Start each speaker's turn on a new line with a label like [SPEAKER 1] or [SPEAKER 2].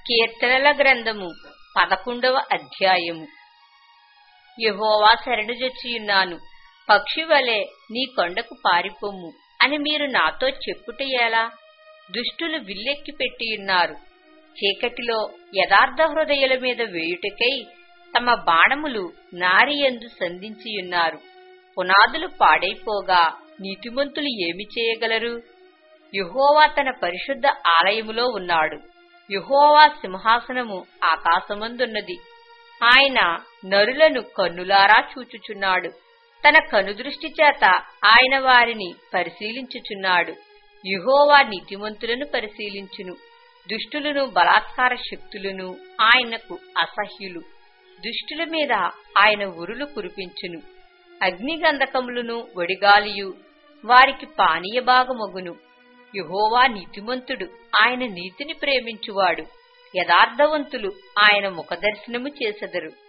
[SPEAKER 1] కీర్తనల గ్రంథము పదకొండవ అధ్యాయము యహోవా శరణుజొచ్చియున్నాను పక్షి వలె నీ కొండకు పారిపోమ్ము అని మీరు నాతో చెప్పుట ఎలా దుష్టులు విల్లెక్కి పెట్టియున్నారు చీకటిలో యథార్థ హృదయుల మీద వేయుటకై తమ బాణములు నారియందు సంధించియున్నారు పునాదులు పాడైపోగా నీతిమంతులు ఏమి చేయగలరు యుహోవా తన పరిశుద్ధ ఆలయములో ఉన్నాడు యుహోవా సింహాసనము ఆకాశమందున్నది ఆయన నరులను కన్నులారా చూచుచున్నాడు తన కనుదృష్టి చేత ఆయన వారిని పరిశీలించుచున్నాడు యుహోవా నీతిమంతులను పరిశీలించును దుష్టులను బలాత్కార శక్తులను ఆయనకు అసహ్యులు దుష్టుల మీద ఆయన ఉరులు కురిపించును అగ్నిగంధకములను వడిగాలియు వారికి పానీయ భాగమగును యుహోవా నీతిమంతుడు ఆయన నీతిని ప్రేమించువాడు యథార్థవంతులు ఆయన ముఖదర్శనము చేసెదరు